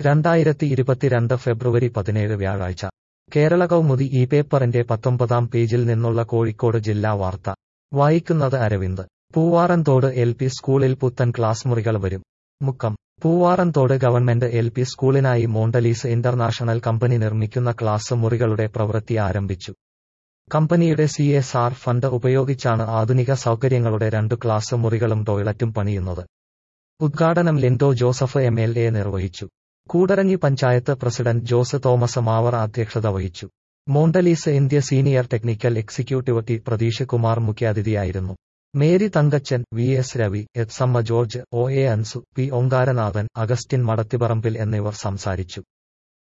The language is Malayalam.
രണ്ടായിരത്തി ഇരുപത്തിരണ്ട് ഫെബ്രുവരി പതിനേഴ് വ്യാഴാഴ്ച കേരള കൗമുദി ഈ പേപ്പറിന്റെ പത്തൊമ്പതാം പേജിൽ നിന്നുള്ള കോഴിക്കോട് ജില്ലാ വാർത്ത വായിക്കുന്നത് അരവിന്ദ് പൂവാറന്തോട് എൽ പി സ്കൂളിൽ പുത്തൻ ക്ലാസ് മുറികൾ വരും Mukkam Poovaranthode government L P സ്കൂളിനായി മോണ്ടലീസ് ഇന്റർനാഷണൽ കമ്പനി നിർമ്മിക്കുന്ന ക്ലാസ് മുറികളുടെ പ്രവൃത്തി ആരംഭിച്ചു കമ്പനിയുടെ സി എസ് ആർ ഫണ്ട് ഉപയോഗിച്ചാണ് ആധുനിക സൗകര്യങ്ങളുടെ രണ്ടു ക്ലാസ് മുറികളും ടോയ്ലറ്റും പണിയുന്നത് ഉദ്ഘാടനം Lindo Joseph M L A നിർവഹിച്ചു കൂടരഞ്ഞി പഞ്ചായത്ത് പ്രസിഡന്റ് ജോസ് തോമസ് മാവർ അധ്യക്ഷത വഹിച്ചു Mondelez India senior technical executive T Pratheesh Kumar മുഖ്യാതിഥിയായിരുന്നു Mary Thankachan V S Ravi S Emma George O A Ansu P Onkaranathan Augustine Madathipparambil എന്നിവർ സംസാരിച്ചു